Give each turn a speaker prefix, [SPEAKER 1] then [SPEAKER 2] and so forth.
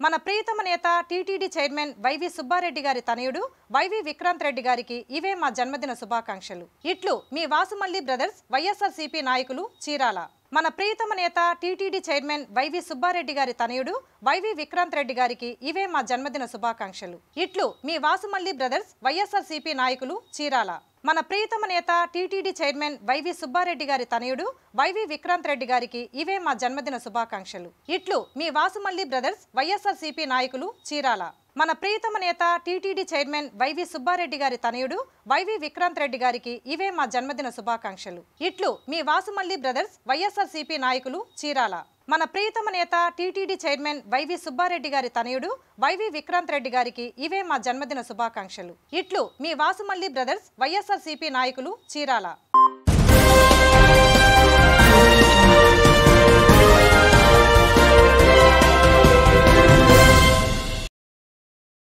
[SPEAKER 1] మన ప్రియతమ నేత టీటీడీ చైర్మన్ వైవి సుబ్బారెడ్డి గారి తనయుడు వైవి విక్రాంత్ రెడ్డి గారికి ఇవే మా జన్మదిన శుభాకాంక్షలు ఇట్లు మీ వాసుమల్లి బ్రదర్స్ వైఎస్ఆర్సీపీ నాయకులు చీరాల మన ప్రియతమ నేత టీటీడీ చైర్మన్ వైవి సుబ్బారెడ్డి గారి తనయుడు వైవి విక్రాంత్ రెడ్డి గారికి ఇవే మా జన్మదిన శుభాకాంక్షలు ఇట్లు మీ వాసుమల్లి బ్రదర్స్ వైఎస్ఆర్సీపీ నాయకులు చీరాల మన ప్రియతమ నేత టీటీడీ చైర్మన్ వైవి సుబ్బారెడ్డి గారి తనయుడు వైవి విక్రాంత్ రెడ్డి గారికి ఇవే మా జన్మదిన శుభాకాంక్షలు ఇట్లు మీ వాసుమల్లి బ్రదర్స్ వైఎస్ఆర్సీపీ నాయకులు చీరాల మన ప్రియతమ నేత టీటీడీ చైర్మన్ వైవి సుబ్బారెడ్డి గారి తనయుడు వైవి విక్రాంత్ రెడ్డి గారికి ఇవే మా జన్మదిన శుభాకాంక్షలు ఇట్లు మీ వాసుమల్లి బ్రదర్స్ వైఎస్ఆర్సీపీ నాయకులు చీరాల మన ప్రియతమ నేత టీటీడీ చైర్మన్ వైవి సుబ్బారెడ్డి గారి తనయుడు వైవి విక్రాంత్ రెడ్డి గారికి ఇవే మా జన్మదిన శుభాకాంక్షలు ఇట్లు మీ వాసుమల్లి బ్రదర్స్ వైఎస్ఆర్సీపీ నాయకులు చీరాల